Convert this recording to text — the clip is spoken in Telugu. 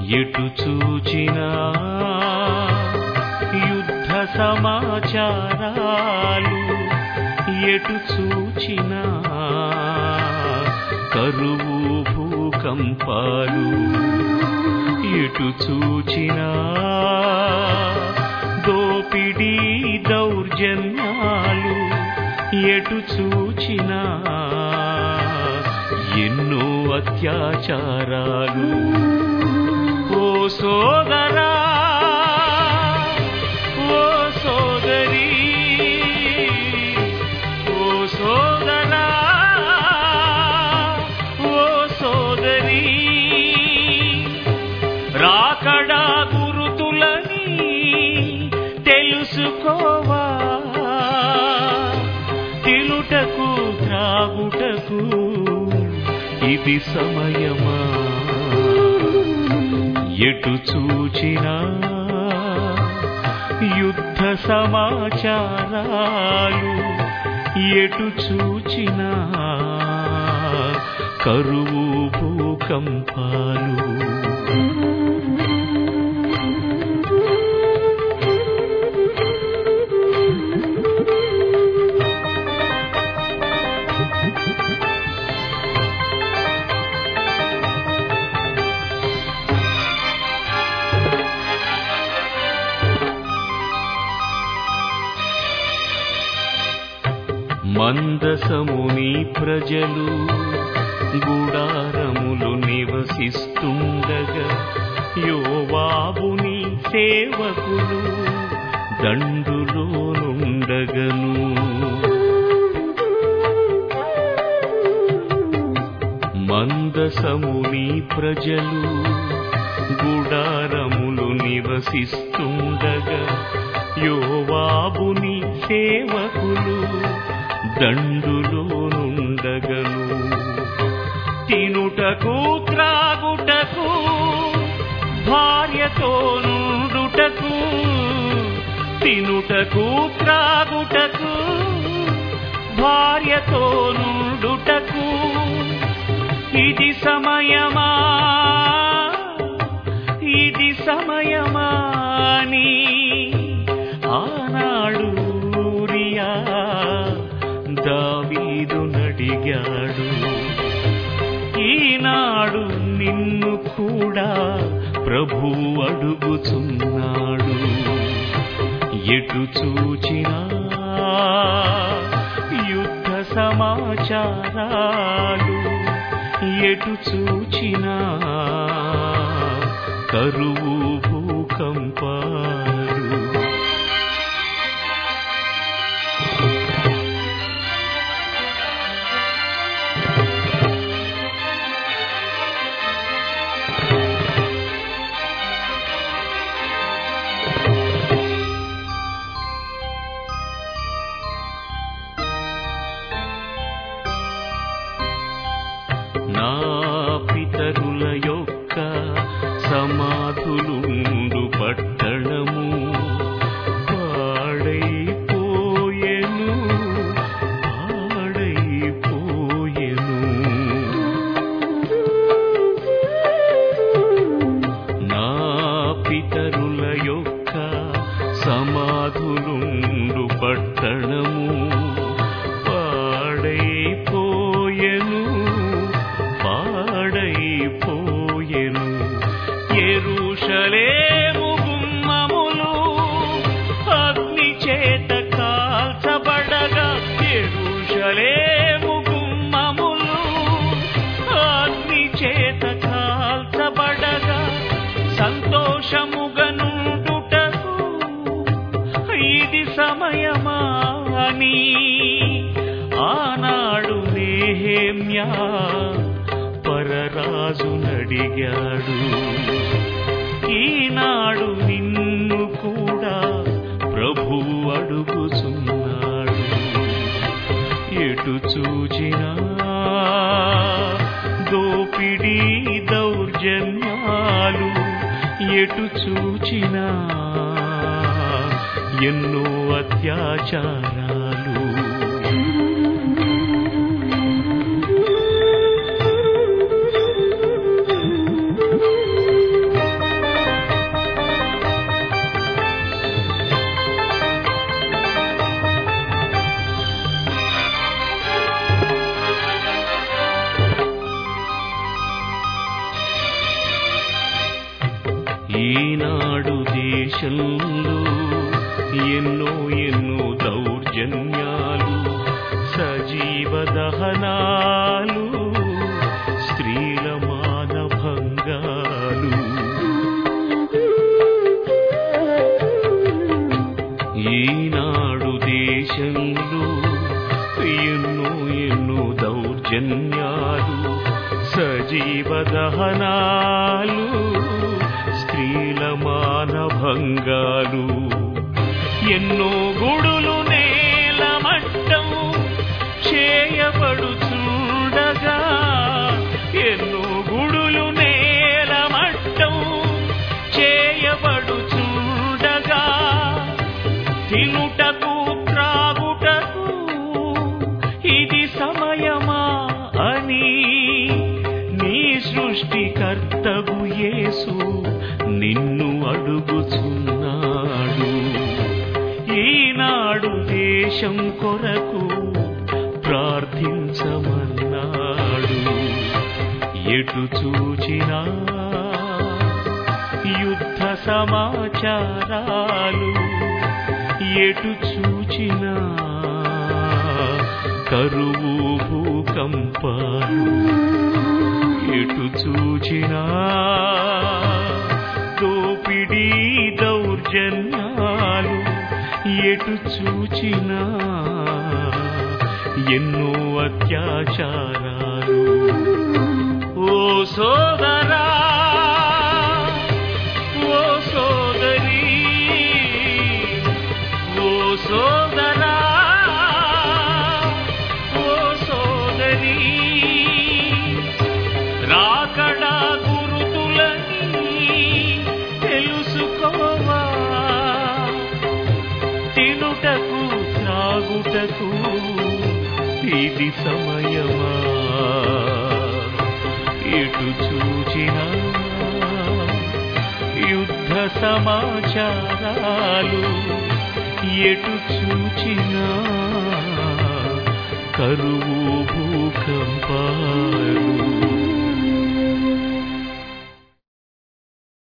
ఎటు చూచినా యుద్ధ సమాచారాలు ఎటు చూచినా కరువు భూకంపాలు ఎటు చూచినా దోపిడీ దౌర్జన్యాలు ఎటు చూచినా ఎన్నో అత్యాచారాలు ఓ సోదరా ఓ సోదరి ఓ సోదరా ఓ సోదరి రాకడా గురుతులని తెలుసుకోవా తినుటకు త్రాగుటకు ఇది సమయమా ఎటు చూచినా యుద్ధ సమాచారాలు ఎటు చూచినా కరువు భూకంపాలు మందసముని ప్రజలు గుడారములు నివసిస్తుండగా యోవాబుని సేవకులు దండులో నుండగను మందసముని ప్రజలు గుడారములు నివసిస్తుండగా యోవాబుని సేవకులు దండులో నుండగను తినుటకు త్రాగుటకు భార్యతో నుండుటకు తినుటకు త్రాగుటకు భార్యతో నుండుటకు ఇది సమయమా ఇది సమయమా అని ఆనాడు ఊరియా దావీదు నడిగాడు ఈనాడు నిన్ను కూడా ప్రభు అడుగుచున్నాడు ఎటు చూచినా యుద్ధ సమాచారాలు ఎటు చూచినా కరువు భూకంపాలు నా పితరుల యొక్క సమాధులుండు పట్టణము పాడైపోయెను పాడైపోయెను నా పితరుల యొక్క సమాధులుండు పట్టణము పాడైపోయెను పాడైపోయెను ఎరుషలేము గుమ్మములు అగ్ని చేత కాల్చబడగా ఎరుషలేము గుమ్మములు అగ్ని చేత కాల్చబడగా సంతోషముగా నుండుటకు ఇది సమయమా అని ఆనాడు నేహేమ్యా పరరాజు నడిగాడు ఈనాడు నిన్ను కూడా ప్రభువు అడుగుచున్నాడు ఎటు చూచినా దోపిడీ దౌర్జన్యాలు ఎటు చూచినా ఎన్నో అత్యాచారాలు దౌర్జన్యాలు సజీవ దహనాలు స్త్రీల మానభంగాలు ఈనాడు దేశంలో ఎన్నో ఎన్నో దౌర్జన్యాలు సజీవ దహనాలు స్త్రీల మానభంగాలు ఎన్నో గుడులు నేలమట్టం చేయబడుచుండగా ఎన్నో గుడులు నేలమట్టం చేయబడుచుండగా తినుటకు త్రాగుటకు ఇది సమయమా అని నీ సృష్టికర్తగు యేసు నిన్ను అడుగుచున్నాడు ఈనాడు దేశం కొరకు ప్రార్థించమన్నాడు ఎటు చూచినా యుద్ధ సమాచారాలు ఎటు చూచినా కరువు భూకంపాలు ఎటు చూచినా దోపిడీ దౌర్జన్యాలు ఎటు చూచినా ఎన్నో అత్యాచారాలు ఓ సోదరా ఓ సోదరి ఓ సోదరా ఓ సోదరి రాకడా గురుతులని తెలుసుకోవా తినుటకు త్రాగుటకు ఇది సమయమా ఎటు చూచినా యుద్ధ సమాచారాలు ఎటు చూచినా కరువు భూకంపాలు